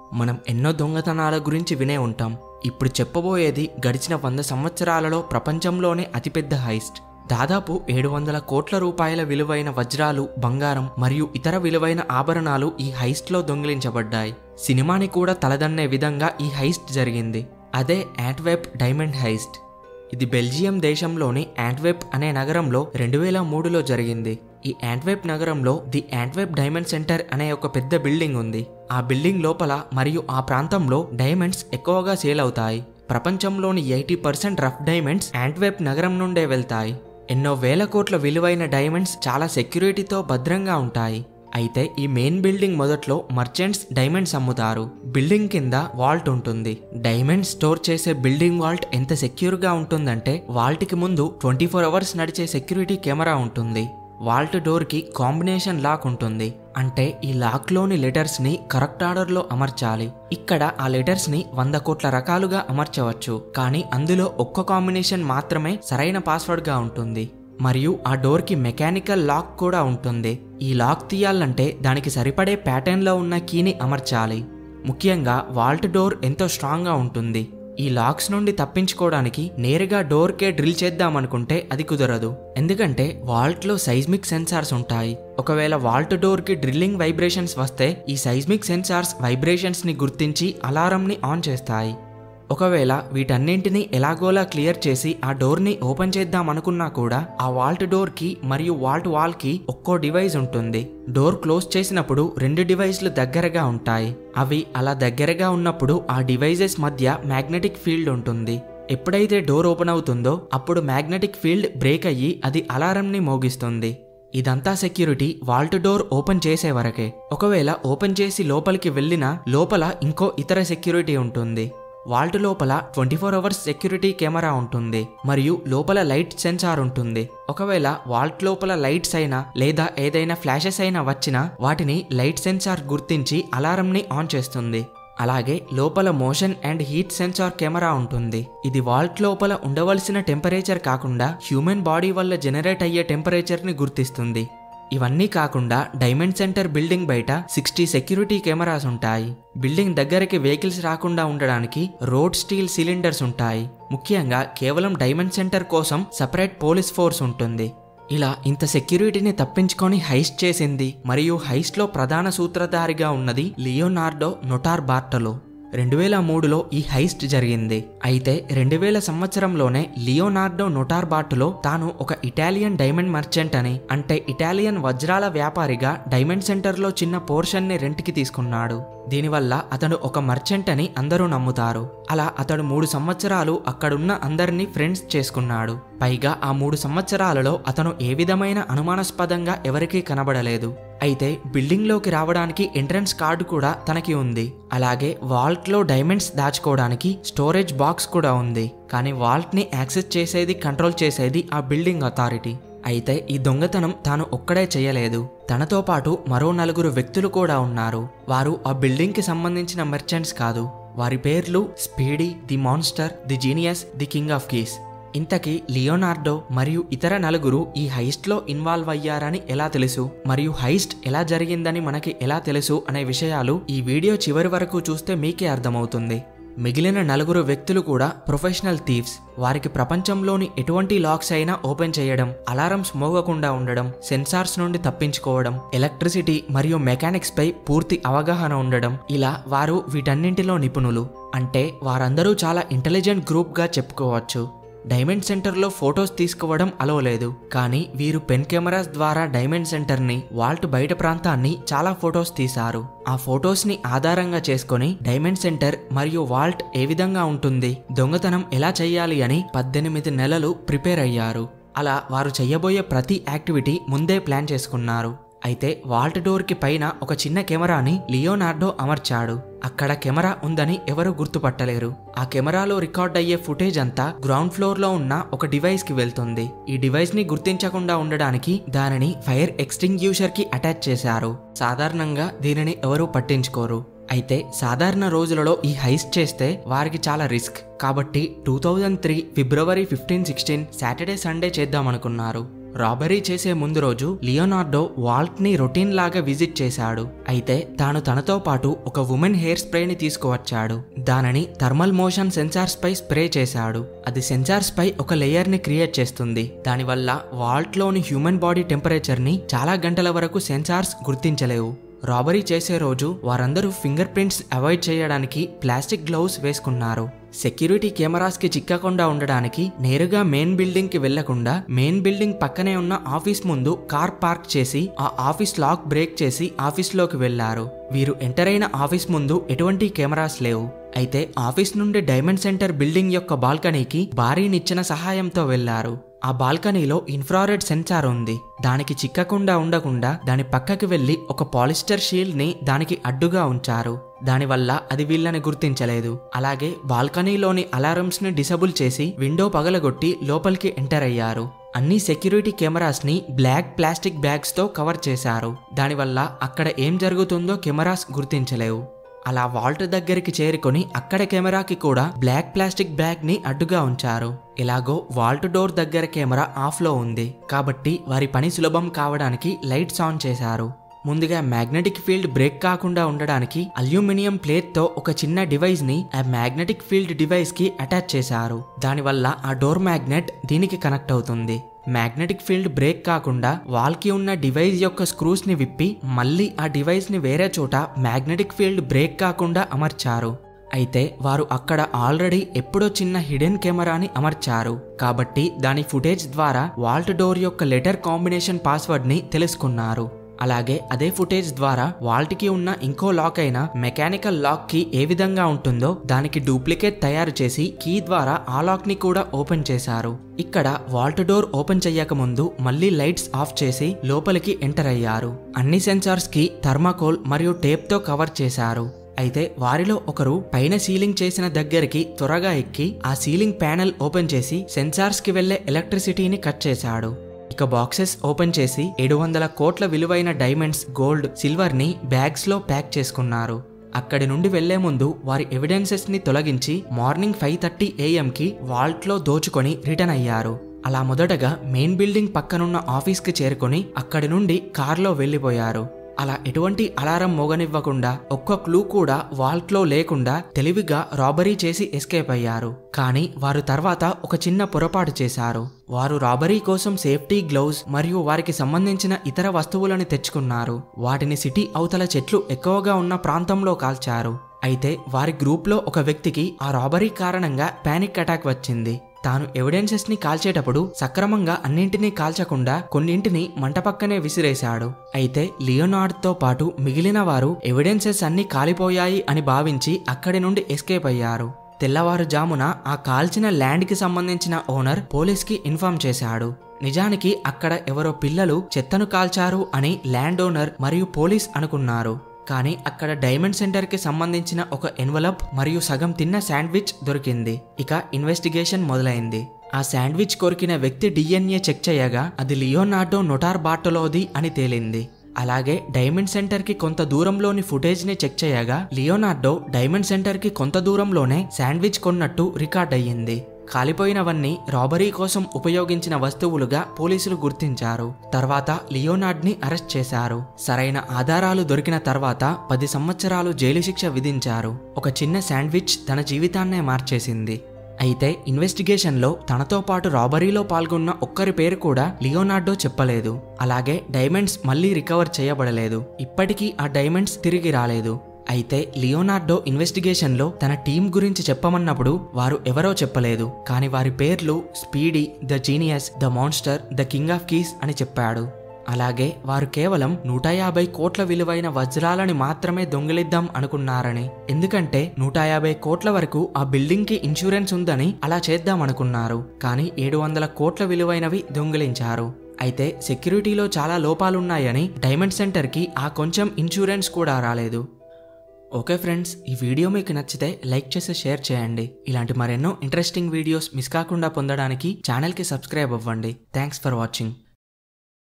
మనం ఎన్నో దొంగతనాల గురించి వినే ఉంటాం ఇప్పుడు చెప్పబోయేది గడిచిన వంద సంవత్సరాలలో ప్రపంచంలోనే అతిపెద్ద హైస్ట్ దాదాపు ఏడు వందల కోట్ల రూపాయల విలువైన వజ్రాలు బంగారం మరియు ఇతర విలువైన ఆభరణాలు ఈ హైస్ట్లో దొంగిలించబడ్డాయి సినిమాని కూడా తలదన్నే విధంగా ఈ హైస్ట్ జరిగింది అదే యాంట్వెప్ డైమండ్ హైస్ట్ ఇది బెల్జియం దేశంలోని యాంట్వెప్ అనే నగరంలో రెండు వేల మూడులో జరిగింది ఈ యాంట్వెప్ నగరంలో ది యాంట్వెప్ డైమండ్ సెంటర్ అనే ఒక పెద్ద బిల్డింగ్ ఉంది ఆ బిల్డింగ్ లోపల మరియు ఆ ప్రాంతంలో డైమండ్స్ ఎక్కువగా సేల్ అవుతాయి ప్రపంచంలోని eighty percent rough diamonds Antwerp నగరం నుండే వెళ్తాయి ఎన్నో వేల కోట్ల విలువైన డైమండ్స్ చాలా సెక్యూరిటీతో భద్రంగా ఉంటాయి అయితే ఈ మెయిన్ బిల్డింగ్ మొదట్లో మర్చెంట్స్ డైమండ్స్ అమ్ముతారు బిల్డింగ్ కింద వాల్ట్ ఉంటుంది డైమండ్ స్టోర్ చేసే బిల్డింగ్ వాల్ట్ ఎంత సెక్యూర్గా ఉంటుందంటే వాల్ట్కి ముందు ట్వంటీ ఫోర్ అవర్స్ నడిచే సెక్యూరిటీ కెమెరా ఉంటుంది వాల్ట్ డోర్కి కాంబినేషన్ లాక్ ఉంటుంది అంటే ఈ లాక్లోని లెటర్స్ని కరెక్ట్ ఆర్డర్లో అమర్చాలి ఇక్కడ ఆ లెటర్స్ని వంద కోట్ల రకాలుగా అమర్చవచ్చు కానీ అందులో ఒక్క కాంబినేషన్ మాత్రమే సరైన పాస్వర్డ్గా ఉంటుంది మరియు ఆ డోర్కి మెకానికల్ లాక్ కూడా ఉంటుంది ఈ లాక్ తీయాలంటే దానికి సరిపడే ప్యాటర్న్లో ఉన్న కీని అమర్చాలి ముఖ్యంగా వాల్ట్ డోర్ ఎంతో స్ట్రాంగ్గా ఉంటుంది ఈ లాక్స్ నుండి తప్పించుకోవడానికి నేరుగా డోర్కే డ్రిల్ చేద్దామనుకుంటే అది కుదరదు ఎందుకంటే వాల్ట్లో సైజ్మిక్ సెన్సార్స్ ఉంటాయి ఒకవేళ వాల్ట్ డోర్కి డ్రిల్లింగ్ వైబ్రేషన్స్ వస్తే ఈ సైజ్మిక్ సెన్సార్స్ వైబ్రేషన్స్ని గుర్తించి అలారంని ఆన్ చేస్తాయి ఒకవేళ వీటన్నింటినీ ఎలాగోలా క్లియర్ చేసి ఆ డోర్ని ఓపెన్ చేద్దాం అనుకున్నా కూడా ఆ వాల్ట్ డోర్కి మరియు వాల్ట్ వాల్కి ఒక్కో డివైస్ ఉంటుంది డోర్ క్లోజ్ చేసినప్పుడు రెండు డివైస్లు దగ్గరగా ఉంటాయి అవి అలా దగ్గరగా ఉన్నప్పుడు ఆ డివైజెస్ మధ్య మ్యాగ్నెటిక్ ఫీల్డ్ ఉంటుంది ఎప్పుడైతే డోర్ ఓపెన్ అవుతుందో అప్పుడు మ్యాగ్నెటిక్ ఫీల్డ్ బ్రేక్ అయ్యి అది అలారంని మోగిస్తుంది ఇదంతా సెక్యూరిటీ వాల్ట్ డోర్ ఓపెన్ చేసే వరకే ఒకవేళ ఓపెన్ చేసి లోపలికి వెళ్ళినా లోపల ఇంకో ఇతర సెక్యూరిటీ ఉంటుంది వాల్ట్ లోపల twenty four hours security camera ఉంటుంది మరియు లోపల లైట్ సెన్సార్ ఉంటుంది ఒకవేళ వాల్ట్ లోపల లైట్స్ అయినా లేదా ఏదైనా ఫ్లాషెస్ అయినా వచ్చినా వాటిని లైట్ సెన్సార్ గుర్తించి అలారంని ఆన్ చేస్తుంది అలాగే లోపల motion and heat sensor camera ఉంటుంది ఇది వాల్ట్ లోపల ఉండవలసిన టెంపరేచర్ కాకుండా హ్యూమన్ బాడీ వల్ల జనరేట్ అయ్యే టెంపరేచర్ని గుర్తిస్తుంది ఇవన్నీ కాకుండా డైమండ్ సెంటర్ బిల్డింగ్ బయట సిక్స్టీ సెక్యూరిటీ కెమెరాస్ ఉంటాయి బిల్డింగ్ దగ్గరికి వెహికల్స్ రాకుండా ఉండడానికి రోడ్ స్టీల్ సిలిండర్స్ ఉంటాయి ముఖ్యంగా కేవలం డైమండ్ సెంటర్ కోసం సపరేట్ పోలీస్ ఫోర్స్ ఉంటుంది ఇలా ఇంత సెక్యూరిటీని తప్పించుకొని హైస్ట్ చేసింది మరియు హైస్ట్లో ప్రధాన సూత్రధారిగా ఉన్నది లియోనార్డో నొటార్ బార్టలో రెండు వేల మూడులో ఈ హైస్ట్ జరిగింది అయితే రెండు వేల సంవత్సరంలోనే లియోనార్డో నొటార్ బార్టులో తాను ఒక ఇటాలియన్ డైమండ్ మర్చెంట్ అని అంటే ఇటాలియన్ వజ్రాల వ్యాపారిగా డైమండ్ సెంటర్లో చిన్న పోర్షన్ని రెంట్కి తీసుకున్నాడు దీనివల్ల అతడు ఒక మర్చెంట్ అని అందరూ నమ్ముతారు అలా అతడు మూడు సంవత్సరాలు అక్కడున్న అందరినీ ఫ్రెండ్స్ చేసుకున్నాడు పైగా ఆ మూడు సంవత్సరాలలో అతను ఏ విధమైన అనుమానాస్పదంగా ఎవరికీ కనబడలేదు అయితే బిల్డింగ్లోకి రావడానికి ఎంట్రన్స్ కార్డు కూడా తనకి ఉంది అలాగే వాల్ట్లో డైమండ్స్ దాచుకోవడానికి స్టోరేజ్ బాక్స్ కూడా ఉంది కానీ వాల్ట్ని యాక్సెస్ చేసేది కంట్రోల్ చేసేది ఆ బిల్డింగ్ అథారిటీ అయితే ఈ దొంగతనం తాను ఒక్కడే చేయలేదు తనతో పాటు మరో నలుగురు వ్యక్తులు కూడా ఉన్నారు వారు ఆ బిల్డింగ్కి సంబంధించిన మెర్చెంట్స్ కాదు వారి పేర్లు Speedy the monster the genius the king of keys ఇంతకీ లియోనార్డో మరియు ఇతర నలుగురు ఈ హైస్ట్లో ఇన్వాల్వ్ అయ్యారని ఎలా తెలుసు మరియు హైస్ట్ ఎలా జరిగిందని మనకి ఎలా తెలుసు అనే విషయాలు ఈ వీడియో చివరి వరకు చూస్తే మీకే అర్థమవుతుంది మిగిలిన నలుగురు వ్యక్తులు కూడా ప్రొఫెషనల్ థీవ్స్ వారికి ప్రపంచంలోని ఎటువంటి లాక్స్ అయినా ఓపెన్ చేయడం అలారమ్స్ మోగకుండా ఉండడం సెన్సార్స్ నుండి తప్పించుకోవడం ఎలక్ట్రిసిటీ మరియు మెకానిక్స్ పై పూర్తి అవగాహన ఉండడం ఇలా వారు వీటన్నింటిలో నిపుణులు అంటే వారందరూ చాలా ఇంటెలిజెంట్ గ్రూప్గా చెప్పుకోవచ్చు డైమండ్ సెంటర్లో ఫొటోస్ తీసుకోవడం అలో లేదు కానీ వీరు పెన్ కెమెరాస్ ద్వారా డైమండ్ సెంటర్ని వాల్ట్ బయట ప్రాంతాన్ని చాలా ఫొటోస్ తీశారు ఆ ఫొటోస్ని ఆధారంగా చేసుకొని డైమండ్ సెంటర్ మరియు వాల్ట్ ఏ విధంగా ఉంటుంది దొంగతనం ఎలా చేయాలి అని పద్దెనిమిది నెలలు ప్రిపేర్ అయ్యారు అలా వారు చేయబోయే ప్రతి యాక్టివిటీ ముందే ప్లాన్ చేసుకున్నారు అయితే వాల్ట్ డోర్కి పైన ఒక చిన్న కెమెరాని లియోనార్డో అమర్చాడు అక్కడ కెమెరా ఉందని ఎవరు గుర్తుపట్టలేరు ఆ కెమెరాలో రికార్డ్ అయ్యే ఫుటేజ్ అంతా గ్రౌండ్ ఫ్లోర్ లో ఉన్న ఒక డివైస్ కి వెళ్తుంది ఈ డివైస్ ని గుర్తించకుండా ఉండడానికి దానిని ఫైర్ ఎక్స్టింగ్యూషర్ కి అటాచ్ చేశారు సాధారణంగా దీనిని ఎవరూ పట్టించుకోరు అయితే సాధారణ రోజులలో ఈ హైస్ట్ చేస్తే వారికి చాలా రిస్క్ కాబట్టి two thousand three February fifteen sixteen Saturday Sunday చేద్దామనుకున్నారు రాబరీ చేసే ముందు రోజు లియోనార్డో వాల్ట్ ని రొటీన్ లాగా విజిట్ చేశాడు అయితే తాను తనతో పాటు ఒక ఉమెన్ హెయిర్ స్ప్రేని తీసుకువచ్చాడు దానిని థర్మల్ మోషన్ సెన్సార్స్ పై స్ప్రే చేశాడు అది సెన్సార్స్ పై ఒక లేయర్ ని క్రియేట్ చేస్తుంది దానివల్ల వాల్ట్ లోని హ్యూమన్ బాడీ టెంపరేచర్ ని చాలా గంటల వరకు సెన్సార్స్ గుర్తించలేవు రాబరీ చేసే రోజు వారందరూ ఫింగర్ ప్రింట్స్ అవాయిడ్ చేయడానికి ప్లాస్టిక్ గ్లౌస్ వేసుకున్నారు సెక్యూరిటీ కెమెరాస్ కి చిక్కకుండా ఉండడానికి నేరుగా మెయిన్ బిల్డింగ్ కి వెళ్లకుండా మెయిన్ బిల్డింగ్ పక్కనే ఉన్న ఆఫీస్ ముందు కార్ పార్క్ చేసి ఆ ఆఫీస్ లాక్ బ్రేక్ చేసి ఆఫీస్ లోకి వెళ్లారు వీరు ఎంటర్ అయిన ఆఫీస్ ముందు ఎటువంటి కెమెరాస్ లేవు అయితే ఆఫీస్ నుండి డైమండ్ సెంటర్ బిల్డింగ్ యొక్క బాల్కనీకి భారీ నిచ్చెన సహాయంతో వెళ్లారు ఆ బాల్కనీలో ఇన్ఫ్రారెడ్ సెన్సార్ ఉంది దానికి చిక్కకుండా ఉండకుండా దాని పక్కకి వెళ్లి ఒక పాలిస్టర్ షీల్డ్ ని దానికి అడ్డుగా ఉంచారు దానివల్ల అది వీళ్ళని గుర్తించలేదు అలాగే బాల్కనీలోని అలారమ్స్ ని డిసబుల్ చేసి విండో పగలగొట్టి లోపలికి ఎంటర్ అయ్యారు అన్ని సెక్యూరిటీ కెమెరాస్ ని బ్లాక్ ప్లాస్టిక్ బ్యాగ్స్ తో కవర్ చేశారు దానివల్ల అక్కడ ఏం జరుగుతుందో కెమెరాస్ గుర్తించలేవు అలా వాల్ట్ దగ్గరికి చేరుకొని అక్కడ కెమెరాకి కూడా బ్లాక్ ప్లాస్టిక్ బ్యాగ్ ని అడ్డుగా ఉంచారు ఎలాగో వాల్ట్ డోర్ దగ్గర కెమెరా ఆఫ్ లో ఉంది కాబట్టి వారి పని సులభం కావడానికి లైట్స్ ఆన్ చేశారు ముందుగా మ్యాగ్నెటిక్ ఫీల్డ్ బ్రేక్ కాకుండా ఉండడానికి అల్యూమినియం ప్లేట్ తో ఒక చిన్న డివైస్ ని ఆ మ్యాగ్నెటిక్ ఫీల్డ్ డివైస్ కి అటాచ్ చేశారు దానివల్ల ఆ డోర్ మ్యాగ్నెట్ దీనికి కనెక్ట్ అవుతుంది మ్యాగ్నెటిక్ ఫీల్డ్ బ్రేక్ కాకుండా వాల్ కి ఉన్న డివైస్ యొక్క స్క్రూస్ ని విప్పి మళ్ళీ ఆ డివైస్ ని వేరే చోట మ్యాగ్నెటిక్ ఫీల్డ్ బ్రేక్ కాకుండా అమర్చారు అయితే వారు అక్కడ ఆల్రెడీ ఎప్పుడో చిన్న హిడెన్ కెమెరాని అమర్చారు కాబట్టి దాని ఫుటేజ్ ద్వారా వాల్ట్ డోర్ యొక్క లెటర్ కాంబినేషన్ పాస్వర్డ్ ని తెలుసుకున్నారు అలాగే అదే ఫుటేజ్ ద్వారా వాల్ట్కి ఉన్న ఇంకో లాక్ అయిన మెకానికల్ లాక్ కి ఏ విధంగా ఉంటుందో దానికి డూప్లికేట్ తయారు చేసి కీ ద్వారా ఆ లాక్ ని కూడా ఓపెన్ చేశారు ఇక్కడ వాల్ట్ డోర్ ఓపెన్ చెయ్యక ముందు మళ్ళీ లైట్స్ ఆఫ్ చేసి లోపలికి ఎంటర్ అయ్యారు అన్ని సెన్సార్స్ కి థర్మాకోల్ మరియు టేప్ తో కవర్ చేశారు అయితే వారిలో ఒకరు పైన సీలింగ్ చేసిన దగ్గరికి త్వరగా ఎక్కి ఆ సీలింగ్ ప్యానెల్ ఓపెన్ చేసి సెన్సార్స్ కి వెళ్లే ఎలక్ట్రిసిటీని కట్ చేశాడు ఇక బాక్సెస్ ఓపెన్ చేసి ఏడు వందల కోట్ల విలువైన డైమండ్స్ గోల్డ్ సిల్వర్ ని బ్యాగ్స్ లో ప్యాక్ చేసుకున్నారు అక్కడి నుండి వెళ్లే ముందు వారి ఎవిడెన్సెస్ ని తొలగించి మార్నింగ్ ఫైవ్ థర్టీ ఏఎంకి వాల్ట్ లో దోచుకొని రిటర్న్ అయ్యారు అలా మొదటగా మెయిన్ బిల్డింగ్ పక్కనున్న ఆఫీస్కి చేరుకొని అక్కడి నుండి కార్లో వెళ్ళిపోయారు అలా ఎటువంటి అలారం మోగనివ్వకుండా ఒక్క క్లూ కూడా వాల్ట్లో లేకుండా తెలివిగా రాబరీ చేసి ఎస్కేప్ అయ్యారు కానీ వారు తర్వాత ఒక చిన్న పొరపాటు చేశారు వారు రాబరీ కోసం సేఫ్టీ గ్లౌజ్ మరియు వారికి సంబంధించిన ఇతర వస్తువులను తెచ్చుకున్నారు వాటిని సిటీ అవతల చెట్లు ఎక్కువగా ఉన్న ప్రాంతంలో కాల్చారు అయితే వారి గ్రూప్లో ఒక వ్యక్తికి ఆ రాబరీ కారణంగా పానిక్ అటాక్ వచ్చింది తాను ఎవిడెన్సెస్ ని కాల్చేటప్పుడు సక్రమంగా అన్నింటినీ కాల్చకుండా కొన్నింటిని మంట పక్కనే విసిరేశాడు అయితే లియోనార్డ్ తో పాటు మిగిలిన వారు ఎవిడెన్సెస్ అన్ని కాలిపోయాయి అని భావించి అక్కడి నుండి ఎస్కేప్ అయ్యారు తెల్లవారుజామున ఆ కాల్చిన ల్యాండ్ కి సంబంధించిన ఓనర్ పోలీస్ కి ఇన్ఫార్మ్ చేశాడు నిజానికి అక్కడ ఎవరో పిల్లలు చెత్తను కాల్చారు అని ల్యాండ్ ఓనర్ మరియు పోలీస్ అనుకున్నారు కానీ అక్కడ డైమండ్ సెంటర్ కి సంబంధించిన ఒక ఎన్వలప్ మరియు సగం తిన్న శాండ్విచ్ దొరికింది ఇక ఇన్వెస్టిగేషన్ మొదలైంది ఆ శాండ్విచ్ కొరికిన వ్యక్తి డిఎన్ఏ చెక్ చేయగా అది లియోనార్డో నొటార్ బాటలోది అని తేలింది అలాగే డైమండ్ సెంటర్ కి కొంత దూరంలోని ఫుటేజ్ ని చెక్ చేయగా లియోనార్డో డైమండ్ సెంటర్ కి కొంత దూరంలోనే శాండ్విచ్ కొన్నట్టు రికార్డ్ అయ్యింది కాలిపోయినవన్నీ రాబరీ కోసం ఉపయోగించిన వస్తువులుగా పోలీసులు గుర్తించారు తర్వాత లియోనార్డ్ ని అరెస్ట్ చేశారు సరైన ఆధారాలు దొరికిన తర్వాత పది సంవత్సరాలు జైలు శిక్ష విధించారు ఒక చిన్న శాండ్విచ్ తన జీవితాన్నే మార్చేసింది అయితే ఇన్వెస్టిగేషన్లో తనతో పాటు రాబరీలో పాల్గొన్న ఒక్కరి పేరు కూడా లియోనార్డో చెప్పలేదు అలాగే డైమండ్స్ మళ్ళీ రికవర్ చేయబడలేదు ఇప్పటికీ ఆ డైమండ్స్ తిరిగి రాలేదు అయితే లియోనార్డో ఇన్వెస్టిగేషన్లో తన టీం గురించి చెప్పమన్నప్పుడు వారు ఎవరో చెప్పలేదు కానీ వారి పేర్లు Speedy the genius the monster the king of keys అని చెప్పాడు అలాగే వారు కేవలం నూట యాభై కోట్ల విలువైన వజ్రాలని మాత్రమే దొంగిలిద్దాం అనుకున్నారని ఎందుకంటే నూట యాభై కోట్ల వరకు ఆ బిల్డింగ్ కి ఇన్సూరెన్స్ ఉందని అలా చేద్దాం అనుకున్నారు కానీ ఏడు వందల కోట్ల విలువైనవి దొంగిలించారు అయితే సెక్యూరిటీలో చాలా లోపాలున్నాయని డైమండ్ సెంటర్కి ఆ కొంచెం ఇన్సూరెన్స్ కూడా రాలేదు ఓకే ఫ్రెండ్స్ ఈ వీడియో మీకు నచ్చితే లైక్ చేసి షేర్ చేయండి ఇలాంటి మరెన్నో ఇంట్రెస్టింగ్ వీడియోస్ మిస్ కాకుండా పొందడానికి ఛానల్కి సబ్స్క్రైబ్ అవ్వండి థ్యాంక్స్ ఫర్ వాచింగ్